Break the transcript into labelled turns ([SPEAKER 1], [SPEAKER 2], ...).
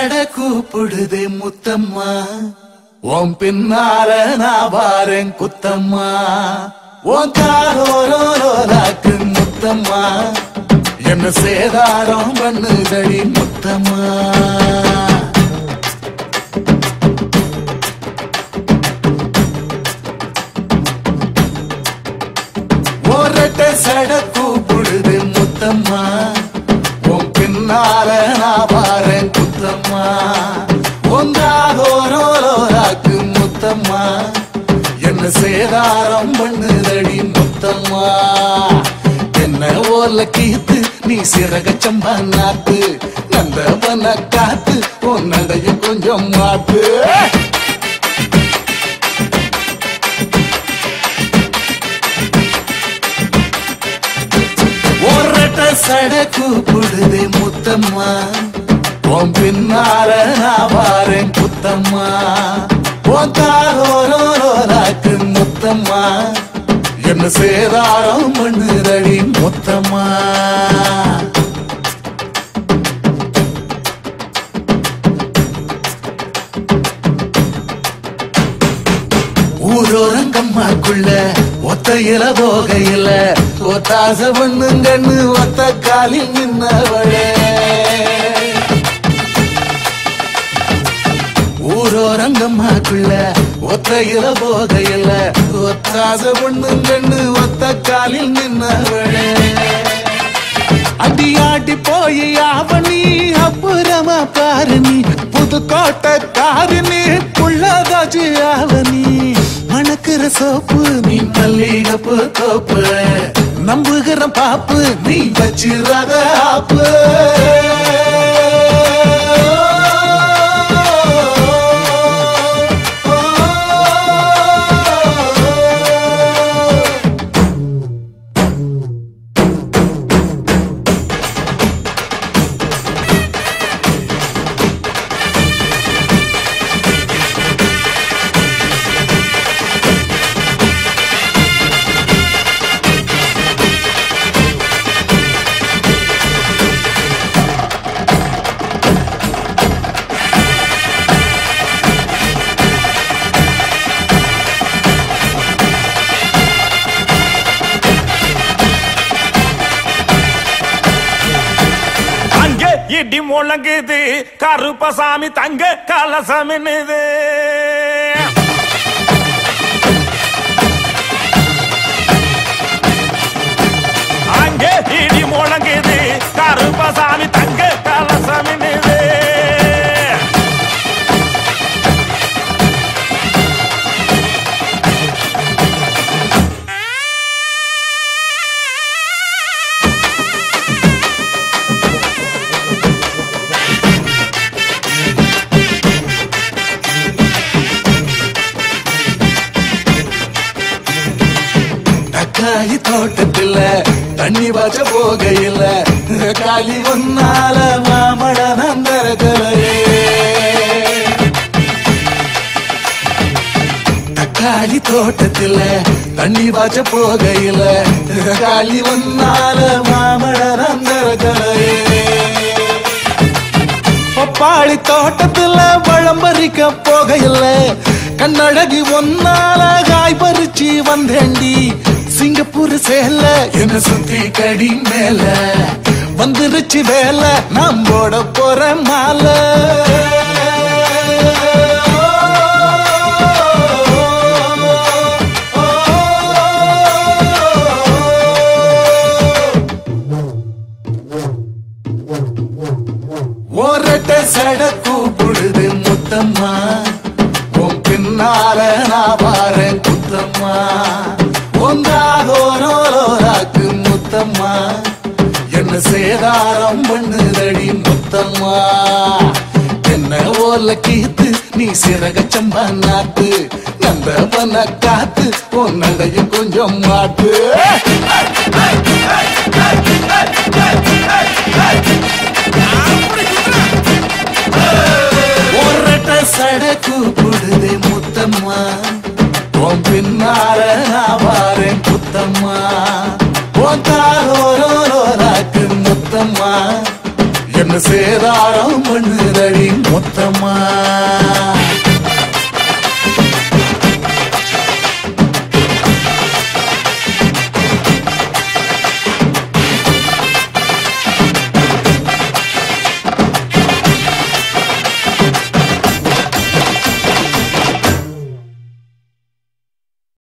[SPEAKER 1] சட கூப்பிடுதே முத்தம்மா உன் பின்னால நான் வாரேன் குத்தம்மா உன் காரோரோராக்கு முத்தம்மா என்ன சேதாரம் பண்ணுதடி முத்தம்மா ஒரட்ட சட கூப்பிடுது முத்தம்மா உன் பின்னால நான் பாரேன் குத்தம்மா ஒன்றாதோரோராக்கு முத்தம்மா என்ன சேதாரம் பண்ணுதடி முத்தம்மா என்ன ஓர்ல கீத்து நீ சிறக சம்பா நாத்து நந்தவன காத்து உன் நடைய கொஞ்சம் மாத்து ஒரட்ட சட கூப்பிடுதே முத்தம்மா உன் பின்னால நான் வாரேன் குத்தம்மா உன் தாரோரோராக்கு முத்தம்மா என்ன சேதாரம் பண்ணுதடி முத்தம்மா ஊரோரங்கம்மாக்குள்ள ஒத்தையில போகையில ஒத்தாச பண்ணுங்கன்னு ஒத்த காலில் நின்னவளே ஊரோரங்கம்மாக்குள்ள ஒத்தையில போகையில ஒத்தாச பண்ணுங்கன்னு ஒத்த காலில் நின்னவளே அடியாடி போய் ஆவணி அப்புறமா பாரு நீ புதுக்கோட்டை காரு நீ புள்ளதாச்சு ஆவணி மணக்கிற சோப்பு நீ மல்லிகப்பு தோப்பு நம்புகிற பாப்பு நீ வச்சிராத ஆப்பு
[SPEAKER 2] அங்கே இடி முழங்குது கருப்பசாமி தங்க கலசமின்னுது அங்கே இடி முழங்குது கருப்பசாமி தங்க கலசமின்னுது
[SPEAKER 1] தக்காளி தோட்டத்துல தண்ணி பாய்ச்ச போகையில காலி ஒன்னால மாமழ நந்தரகலையே தக்காளி தோட்டத்துல தண்ணி பாய்ச்ச போகையில காலி ஒன்னால மாமழ நந்தரகலையே பப்பாளி தோட்டத்துல பழம் பறிக்க போகையில கண்ணழகி ஒன்னால காய் பறிச்சு வந்தேண்டி சிங்கப்பூர் சேல என்ன சுத்தி கடி மேல வந்துருச்சு வேலை நாம் போட போற மாலை ஒரட்ட சட கூப்பிடுது முத்தம்மா உன் பின்னால நான் பாரேன் குத்தம்மா ஒன்றாதோரோராக்கு முத்தம்மா என்ன சேதாரம் பண்ணுதடி முத்தம்மா என்ன ஓர்ல கீத்து நீ சிறக சம்பா நாத்து நந்தவன காத்து உன் நடைய கொஞ்சம் மாட்டு ஒரட்ட சட கூப்பிடுதே முத்தம்மா உன் பின்னால நான் வாரேன் குத்தம்மா உன் தாரோரோராக்கு முத்தம்மா என்ன என்ன சேதாரம் பண்ணுதடி முத்தம்மா